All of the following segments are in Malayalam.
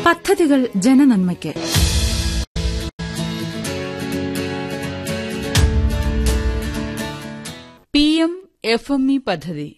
പദ്ധതികൾ ജനനന്മയ്ക്ക് P M F M E പദ്ധതി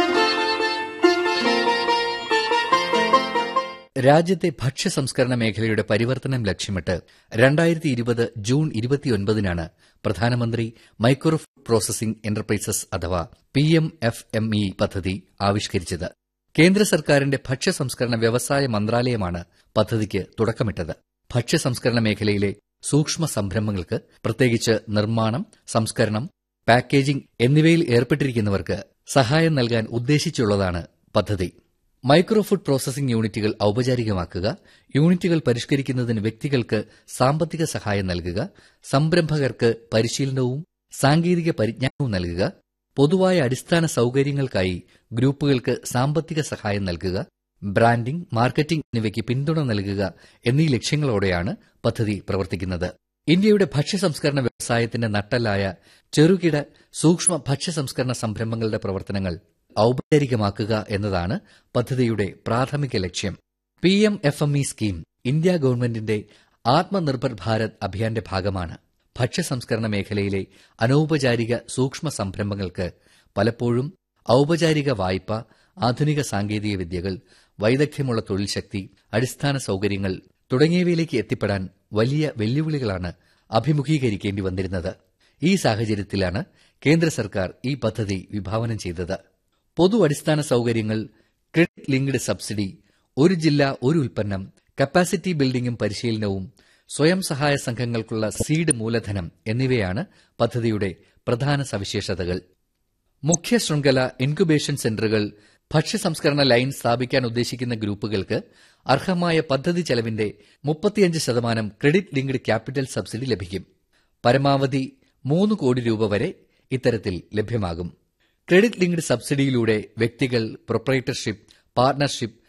രാജ്യത്തെ ഭക്ഷ്യ സംസ്കരണ മേഖലയുടെ പരിവർത്തനം ലക്ഷ്യമിട്ട് രണ്ടായിരത്തി ഇരുപത് ജൂൺ ഇരുപത്തിയൊൻപതിനാണ് പ്രധാനമന്ത്രി മൈക്രോ ഫുഡ് പ്രോസസിംഗ് എന്റർപ്രൈസസ് അഥവാ P M F M E പദ്ധതി ആവിഷ്കരിച്ചത് കേന്ദ്ര സർക്കാരിന്റെ ഭക്ഷ്യ സംസ്കരണ വ്യവസായ മന്ത്രാലയമാണ് പദ്ധതിക്ക് തുടക്കമിട്ടത് ഭക്ഷ്യ സംസ്കരണ മേഖലയിലെ സൂക്ഷ്മ സംരംഭങ്ങൾക്ക് പ്രത്യേകിച്ച് നിർമ്മാണം സംസ്കരണം പാക്കേജിംഗ് എന്നിവയിൽ ഏർപ്പെട്ടിരിക്കുന്നവർക്ക് സഹായം നൽകാൻ ഉദ്ദേശിച്ചുള്ളതാണ് പദ്ധതി മൈക്രോ ഫുഡ് പ്രോസസിംഗ് യൂണിറ്റുകൾ ഔപചാരികമാക്കുക യൂണിറ്റുകൾ പരിഷ്കരിക്കുന്നതിന് വ്യക്തികൾക്ക് സാമ്പത്തിക സഹായം നൽകുക സംരംഭകർക്ക് പരിശീലനവും സാങ്കേതിക പരിജ്ഞാനവും നൽകുക പൊതുവായ അടിസ്ഥാന സൌകര്യങ്ങൾക്കായി ഗ്രൂപ്പുകൾക്ക് സാമ്പത്തിക സഹായം നൽകുക ബ്രാൻഡിംഗ് മാർക്കറ്റിംഗ് എന്നിവയ്ക്ക് പിന്തുണ നൽകുക എന്നീ ലക്ഷ്യങ്ങളോടെയാണ് പദ്ധതി പ്രവർത്തിക്കുന്നത് ഇന്ത്യയുടെ ഭക്ഷ്യ സംസ്കരണ വ്യവസായത്തിന്റെ നട്ടലായ ചെറുകിട സൂക്ഷ്മ ഭക്ഷ്യ സംസ്കരണ സംരംഭങ്ങളുടെ പ്രവർത്തനങ്ങൾ ഔപചാരികമാക്കുക എന്നതാണ് പദ്ധതിയുടെ പ്രാഥമിക ലക്ഷ്യം P M F M E scheme India ഗവൺമെന്റിന്റെ ആത്മനിർഭർ ഭാരത് അഭിയാന്റെ ഭാഗമാണ് ഭക്ഷ്യ സംസ്കരണ മേഖലയിലെ അനൌപചാരിക സൂക്ഷ്മ സംരംഭങ്ങൾക്ക് പലപ്പോഴും ഔപചാരിക വായ്പ ആധുനിക സാങ്കേതിക വിദ്യകൾ വൈദഗ്ധ്യമുള്ള തൊഴിൽ ശക്തി അടിസ്ഥാന സൌകര്യങ്ങൾ തുടങ്ങിയവയിലേക്ക് എത്തിപ്പെടാൻ വലിയ വെല്ലുവിളികളാണ് അഭിമുഖീകരിക്കേണ്ടി വന്നിരുന്നത് ഈ സാഹചര്യത്തിലാണ് കേന്ദ്ര സർക്കാർ ഈ പദ്ധതി വിഭാവനം ചെയ്തത് പൊതു അടിസ്ഥാന സൌകര്യങ്ങൾ ക്രെഡിറ്റ് ലിങ്ക്ഡ് സബ്സിഡി ഒരു ജില്ല ഒരു ഉൽപ്പന്നം കപ്പാസിറ്റി ബിൽഡിംഗും പരിശീലനവും സ്വയം സഹായ സംഘങ്ങൾക്കുള്ള സീഡ് മൂലധനം എന്നിവയാണ് പദ്ധതിയുടെ പ്രധാന സവിശേഷതകൾ മുഖ്യ ശൃംഖല ഇൻക്യുബേഷൻ സെന്ററുകൾ ഭക്ഷ്യ സംസ്കരണ ലൈൻ സ്ഥാപിക്കാൻ ഉദ്ദേശിക്കുന്ന ഗ്രൂപ്പുകൾക്ക് അർഹമായ പദ്ധതി ചെലവിന്റെ മുപ്പത്തിയഞ്ച് ശതമാനം ക്രെഡിറ്റ് ലിങ്ക്ഡ് ക്യാപിറ്റൽ സബ്സിഡി ലഭിക്കും പരമാവധി മൂന്ന് കോടി രൂപ വരെ ഇത്തരത്തിൽ ലഭ്യമാകും ക്രെഡിറ്റ് ലിങ്ക്ഡ് സബ്സിഡിയിലൂടെ വ്യക്തികൾ പ്രൊപ്പറേറ്റർഷിപ്പ് പാർട്ണർഷിപ്പ്